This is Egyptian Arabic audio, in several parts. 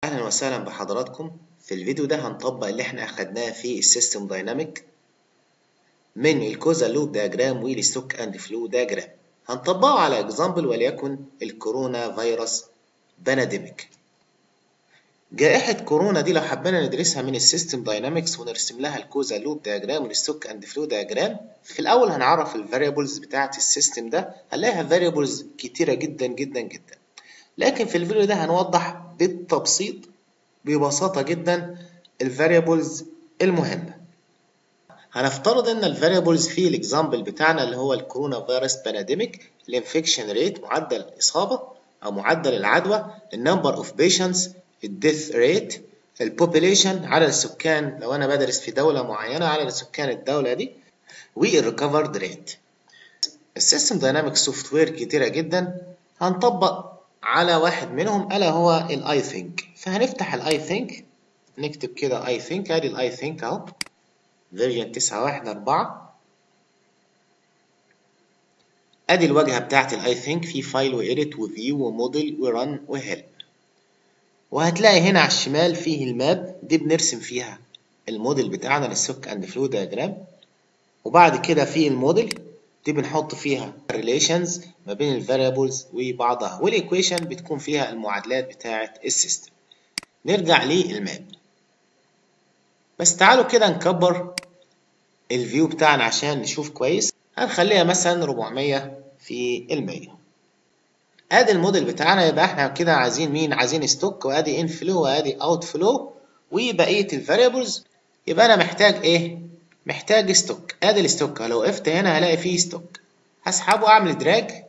أهلا وسهلا بحضراتكم في الفيديو ده هنطبق اللي احنا أخدناه في السيستم دايناميك من الكوزا لوب دياجرام والستوك اند فلو دياجرام هنطبقه على اكزامبل وليكن الكورونا فيروس باناديميك جائحة كورونا دي لو حبينا ندرسها من السيستم داينامكس ونرسم لها الكوزا لوب دياجرام والستوك اند فلو دياجرام في الأول هنعرف الفاريبلز بتاعة السيستم ده هنلاقيها فاريبلز كتيرة جدا جدا جدا لكن في الفيديو ده هنوضح بالتبسيط ببساطة جدا الفاريبلز المهمة هنفترض ان الفاريبلز في الاكزامبل بتاعنا اللي هو الكورونا فيروس باناديميك الانفكشن ريت معدل الاصابه او معدل العدوى النمبر اوف بيشنتس الديث ريت البوبوليشن عدد السكان لو انا بدرس في دوله معينه عدد سكان الدوله دي والريكفرد ريت السيستم دايناميك سوفت وير كتيره جدا هنطبق على واحد منهم الا هو الاي ثينك فهنفتح الاي ثينك نكتب كده اي ثينك ادي الاي ثينك اهو فيرجن تسعة واحد أربعة أدي الواجهة بتاعت الأي ثينك في فايل وإيديت وفيو وموديل ورن وهيلب وهتلاقي هنا على الشمال فيه الماب دي بنرسم فيها الموديل بتاعنا للسوك أند فلو دياجرام وبعد كده في الموديل دي بنحط فيها relations ما بين الفاريبلز وبعضها والإيكويشن بتكون فيها المعادلات بتاعة السيستم نرجع للماب بس تعالوا كده نكبر الفيو بتاعنا عشان نشوف كويس هنخليها مثلا 400 في المية ادي الموديل بتاعنا يبقى احنا كده عايزين مين عايزين ستوك وادي ان فلو وادي اوت فلو وبقيه الفاريبلز يبقى انا محتاج ايه محتاج ستوك ادي الستوك لو وقفت هنا هلاقي فيه ستوك هسحبه اعمل دراج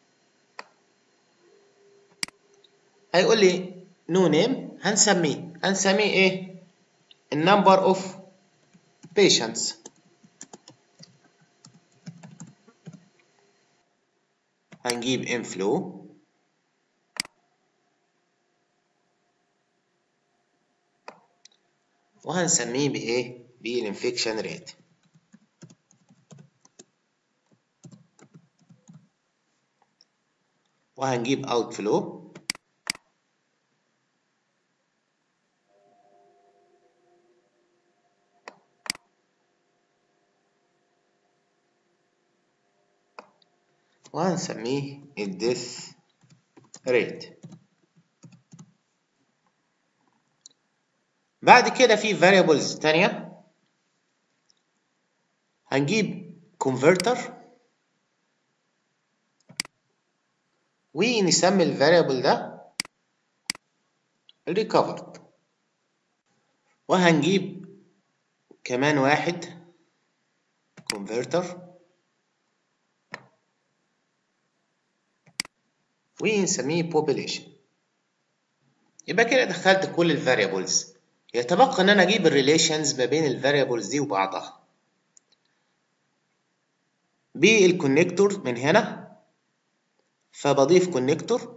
هيقول لي نو نيم هنسميه هنسميه ايه النمبر of patients هنجيب inflow وهنسميه بإيه؟ بالانفكشن ريت وهنجيب outflow وهنسميه الديث ريت بعد كده في variables تانية هنجيب converter ونسمي الفاريبل ده recovered وهنجيب كمان واحد converter ونسميه population يبقى كده دخلت كل الفاريبلز يتبقى ان انا اجيب الريليشنز ما بين الفاريبلز دي وبعضها بالكونكتور من هنا فبضيف كونكتور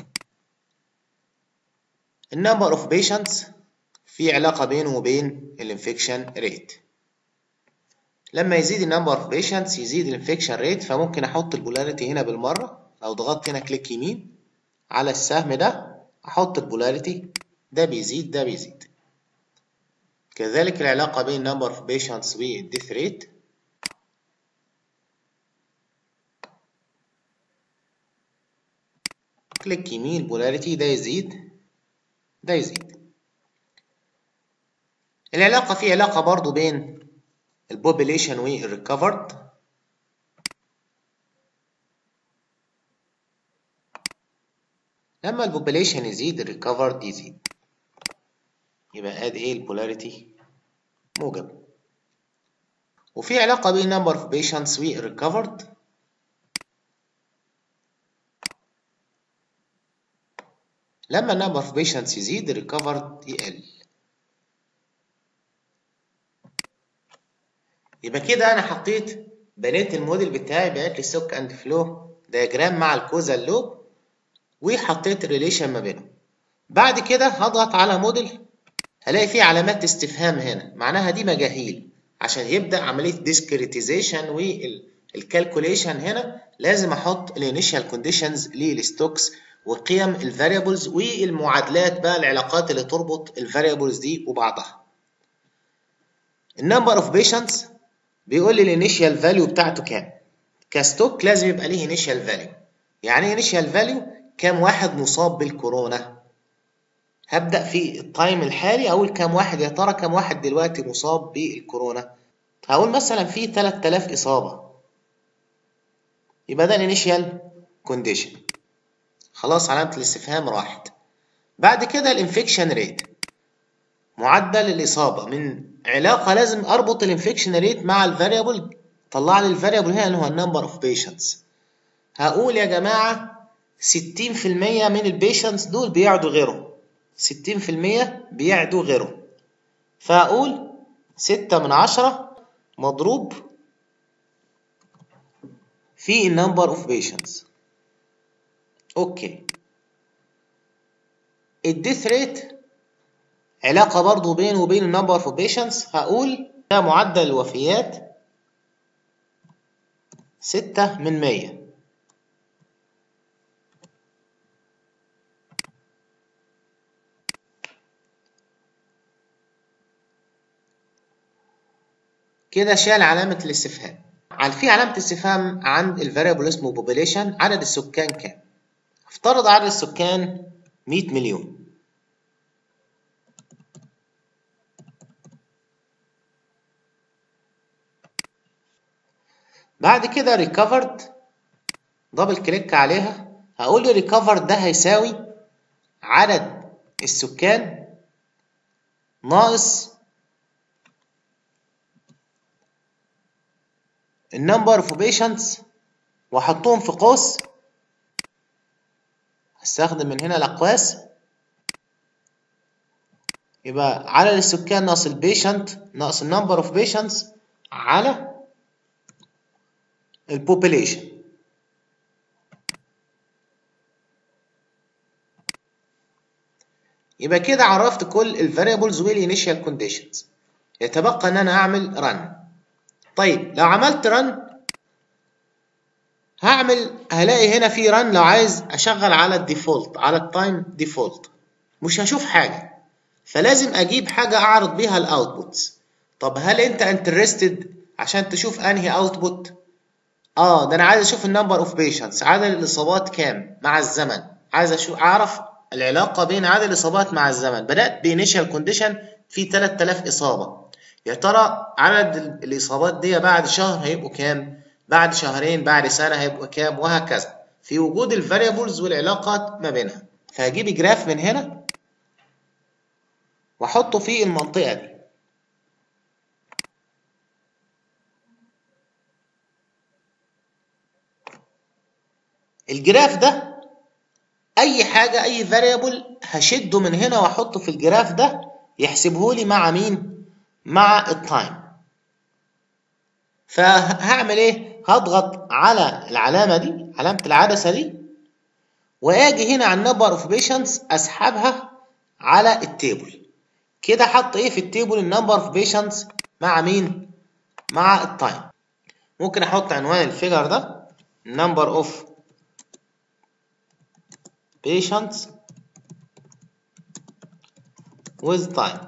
النمبر اوف بيشنتس في علاقة بينه وبين الانفكشن ريت لما يزيد النمبر اوف بيشنتس يزيد الانفكشن ريت فممكن احط البولاريتي هنا بالمره لو ضغطت هنا كليك يمين على السهم ده احط البولاريتي ده بيزيد ده بيزيد كذلك العلاقة بين number of patients والdeath rate كليك يمين بولاريتي ده يزيد ده يزيد العلاقة في علاقة برضو بين البوبوليشن والريكفرد لما البوبوليشن يزيد الريكفرد يزيد يبقى ادي ايه البولاريتي موجب وفي علاقة بين number of patients والريكفرد لما number of patients يزيد الريكفرد يقل يبقى كده انا حطيت بنيت الموديل بتاعي بنيت لي ستوك اند فلو دياجرام مع الكوزال لوب وحطيت الريليشن ما بينهم بعد كده هضغط على موديل هلاقي فيه علامات استفهام هنا معناها دي مجاهيل عشان يبدا عمليه ديسكريتيزيشن والكالكوليشن هنا لازم احط الانيشال كونديشنز للستوكس وقيم الفاريبلز والمعادلات بقى العلاقات اللي تربط الفاريبلز دي وبعضها النمبر اوف بيشنتس بيقول لي الانيشال فاليو بتاعته كام كستوك لازم يبقى ليه انيشال فاليو يعني ايه انيشال فاليو كام واحد مصاب بالكورونا هبدأ في التايم الحالي أقول كام واحد يا ترى كام واحد دلوقتي مصاب بالكورونا هقول مثلا في 3000 إصابة يبقى ده الانيشال كونديشن خلاص علامة الاستفهام راحت بعد كده الانفكشن ريت معدل الإصابة من علاقة لازم أربط الانفكشن ريت مع الفاريبل طلع لي الفاريبل هنا اللي هو النمبر اوف بيشنتس هقول يا جماعة 60% من البيشنتس دول بيعدوا غيرهم 60% بيعدوا غيرهم فأقول ستة من عشرة مضروب في النمبر اوف بيشنتس اوكي الديث ريت علاقة برضو بينه وبين النمبر اوف بيشنتس هقول ده معدل الوفيات ستة من مية كده شال علامة الاستفهام على في علامة استفهام عند الفاريبل اسمه population عدد السكان كام افترض عدد السكان 100 مليون بعد كده recovered دبل كليك عليها هقول لي recovered ده هيساوي عدد السكان ناقص النمبر اوف بيشنتس واحطهم في قوس هستخدم من هنا الاقواس يبقى عدد السكان ناقص البيشنت ناقص النمبر اوف بيشنتس على البوبوليشن يبقى كده عرفت كل الفاريبلز والانيشال كونديشنز يتبقى ان انا اعمل رن طيب لو عملت رن هعمل هلاقي هنا في رن لو عايز اشغل على الديفولت على التايم ديفولت مش هشوف حاجه فلازم اجيب حاجه اعرض بيها الاوتبوتس طب هل انت انترستد عشان تشوف انهي اوتبوت اه ده انا عايز اشوف النمبر اوف بيشنتس عدد الاصابات كام مع الزمن عايز اشوف اعرف العلاقه بين عدد الاصابات مع الزمن بدات بانيشال كونديشن في 3000 اصابه يا ترى عدد الاصابات دي بعد شهر هيبقوا كام بعد شهرين بعد سنه هيبقوا كام وهكذا في وجود الفاريبلز والعلاقات ما بينها فهجيب جراف من هنا واحطه في المنطقه دي الجراف ده اي حاجه اي فاريبل هشده من هنا واحطه في الجراف ده يحسبه لي مع مين مع التايم فهعمل ايه هضغط على العلامه دي علامه العدسه دي واجي هنا على النمبر اوف بيشنتس اسحبها على التيبل كده حط ايه في التيبل النمبر اوف بيشنتس مع مين مع التايم ممكن احط عنوان الفيجر ده number of patients with time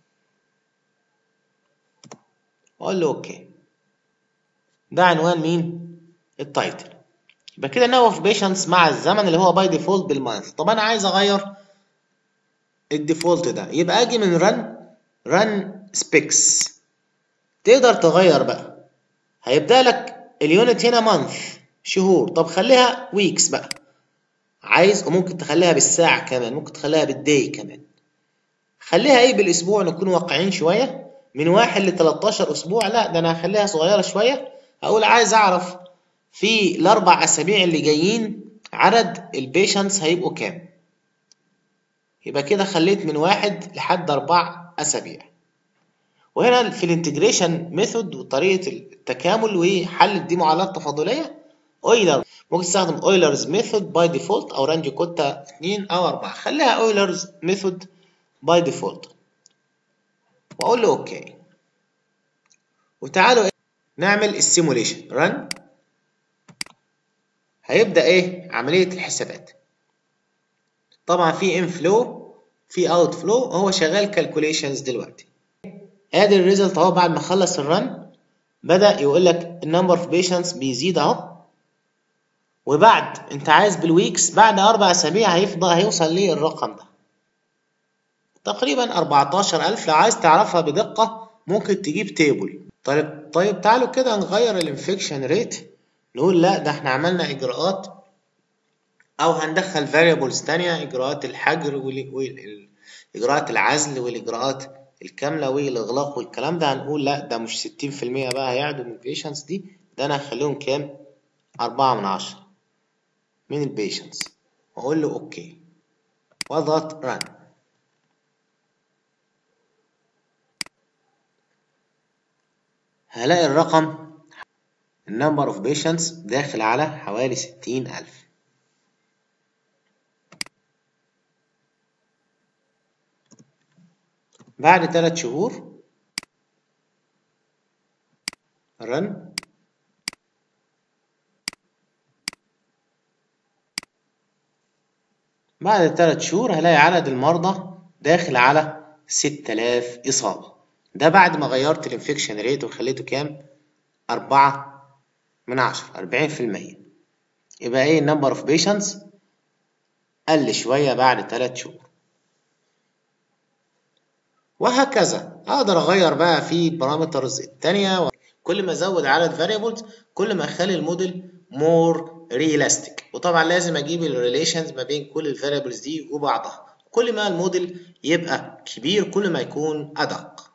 واقول له اوكي ده عنوان مين التايتل يبقى كده نو اوف بيشنتس مع الزمن اللي هو باي ديفولت بالمانث طب انا عايز اغير الديفولت ده يبقى اجي من رن رن سبيكس تقدر تغير بقى هيبدا لك اليونت هنا مانث شهور طب خليها ويكس بقى عايز وممكن تخليها بالساعة كمان ممكن تخليها بالداي كمان خليها ايه بالاسبوع نكون واقعين شوية من واحد ل 13 اسبوع لا ده انا هخليها صغيرة شوية اقول عايز اعرف في الاربع اسابيع اللي جايين عدد البيشنتس هيبقوا كام يبقى كده خليت من واحد لحد اربع اسابيع وهنا في الانتجريشن ميثود وطريقة التكامل وحل دي معادلات تفاضلية اويلر ممكن تستخدم اويلرز ميثود باي ديفولت او رانج كوتا 2 او 4 خليها اويلرز ميثود باي ديفولت واقول له اوكي وتعالوا نعمل السيموليشن رن هيبدا ايه عمليه الحسابات طبعا في انفلو في اوت فلو هو شغال كالكوليشنز دلوقتي ادي الريزلت اهو بعد ما خلص الرن بدا يقول لك النمبر اوف بيشنتس بيزيد اهو وبعد انت عايز بالويكس بعد اربع اسابيع هيفضل هيوصل ليه الرقم ده تقريبا 14000 لو عايز تعرفها بدقة ممكن تجيب تيبل طيب طيب تعالوا كده نغير الانفكشن ريت نقول لا ده احنا عملنا اجراءات او هندخل variables تانية اجراءات الحجر واجراءات العزل والاجراءات الكاملة والاغلاق والكلام ده هنقول لا ده مش 60% بقى هيعدوا من البيشنتس دي ده انا هخليهم كام أربعة من عشرة من البيشنتس واقول له اوكي واضغط run هلاقي الرقم number of patients داخل على حوالي ستين ألف بعد تلات شهور رن بعد تلات شهور هلاقي عدد المرضى داخل على ستة آلاف إصابة ده بعد ما غيرت الانفكشن ريت وخليته كام أربعة من عشرة أربعين في المية يبقى ايه number اوف بيشنتس قل شوية بعد تلات شهور وهكذا اقدر اغير بقى في البارامترز التانية كل ما ازود عدد variables كل ما اخلي الموديل more realistic وطبعا لازم اجيب الريليشنز ما بين كل الفاريبلز دي وبعضها كل ما الموديل يبقى كبير كل ما يكون ادق